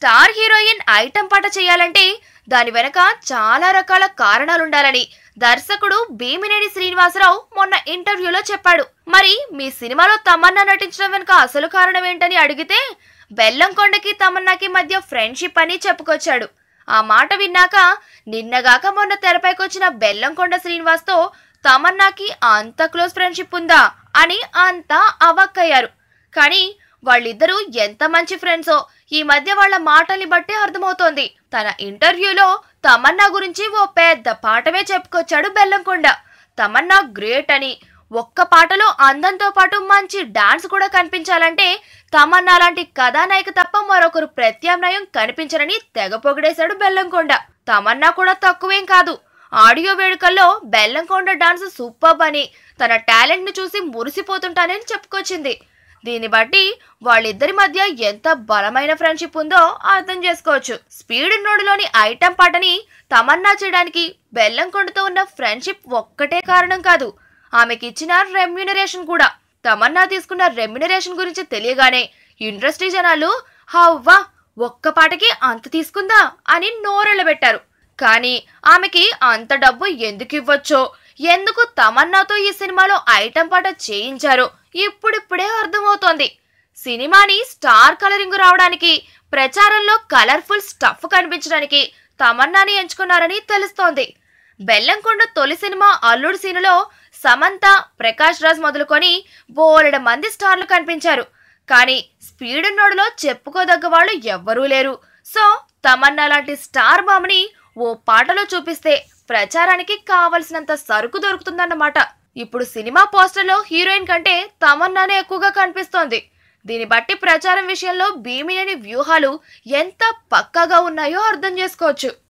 star heroine item పాట చేయాలంటే దాని వెనక చాలా రకాల కారణాలుండాలని దర్శకుడు భీమినేని శ్రీనివాసరావు మొన్న ఇంటర్వ్యూలో చెప్పాడు మరి మీ సినిమాలో తమన్నా నటించడం వెనుక అసలు కారణం ఏంటని అడిగితే బెల్లంకొండకి తమన్నాకి మధ్య ఫ్రెండ్షిప్ అని చెప్పుకొచ్చాడు ఆ మాట విన్నాక నిన్నగాక మొన్న తెరపైకొచ్చిన బెల్లంకొండ శ్రీనివాస్తో తమన్నాకి అంత క్లోజ్ ఫ్రెండ్షిప్ ఉందా అని అంతా అవాక్కయ్యారు కానీ వాళ్ళిద్దరూ ఎంత మంచి ఫ్రెండ్సో ఈ మధ్య వాళ్ళ మాటల్ని బట్టి అర్థమవుతోంది తన ఇంటర్వ్యూలో తమన్నా గురించి ఓ పెద్ద పాఠమే చెప్పుకొచ్చాడు బెల్లంకొండ తమన్నా గ్రేట్ అని ఒక్క పాటలో అందంతో పాటు మంచి డాన్స్ కూడా కనిపించాలంటే తమన్నా లాంటి కథానాయిక తప్ప మరొకరు ప్రత్యామ్నాయం కనిపించరని తెగ పొగిడేశాడు బెల్లంకొండ తమన్నా కూడా తక్కువేం కాదు ఆడియో వేడుకల్లో బెల్లంకొండ డాన్స్ సూపర్ అని తన టాలెంట్ ను చూసి మురిసిపోతుంటానని చెప్పుకొచ్చింది దీన్ని బట్టి వాళ్ళిద్దరి మధ్య ఎంత బలమైన ఫ్రెండ్షిప్ ఉందో అర్థం చేసుకోవచ్చు స్పీడ్ నోడులోని ఐటెం పాటని తమన్నా చేయడానికి బెల్లంకొండతో ఉన్న ఫ్రెండ్షిప్ ఒక్కటే కారణం కాదు ఆమెకి ఇచ్చిన రెమ్యునరేషన్ కూడా తమన్నా తీసుకున్న రెమ్యునరేషన్ గురించి తెలియగానే ఇండస్ట్రీ జనాలు హవ్వా ఒక్క పాటకి అంత తీసుకుందా అని నోరెళ్ళబెట్టారు కానీ ఆమెకి అంత డబ్బు ఎందుకు ఇవ్వచ్చో ఎందుకు తమన్నాతో ఈ సినిమాలో ఐటెం పాట చేయించారో ఇప్పుడిప్పుడే అర్థమవుతోంది సినిమాని స్టార్ కలరింగ్ రావడానికి ప్రచారంలో కలర్ఫుల్ స్టఫ్ కనిపించడానికి తమన్నాని ఎంచుకున్నారని తెలుస్తోంది బెల్లంకొండ తొలి సినిమా అల్లుడు సీనులో సమంత ప్రకాష్ రాజ్ మొదలుకొని బోలెడు మంది స్టార్లు కనిపించారు కానీ స్పీడ్ నోడులో చెప్పుకోదగ్గ వాళ్ళు ఎవ్వరూ లేరు సో తమన్నా లాంటి స్టార్ బామ్ని ఓ పాటలో చూపిస్తే ప్రచారానికి కావలసినంత సరుకు దొరుకుతుందన్నమాట ఇప్పుడు సినిమా పోస్టర్లో హీరోయిన్ కంటే తమన్నానే ఎక్కువగా కనిపిస్తోంది దీన్ని బట్టి ప్రచారం విషయంలో భీమినేని వ్యూహాలు ఎంత పక్కాగా ఉన్నాయో అర్థం చేసుకోవచ్చు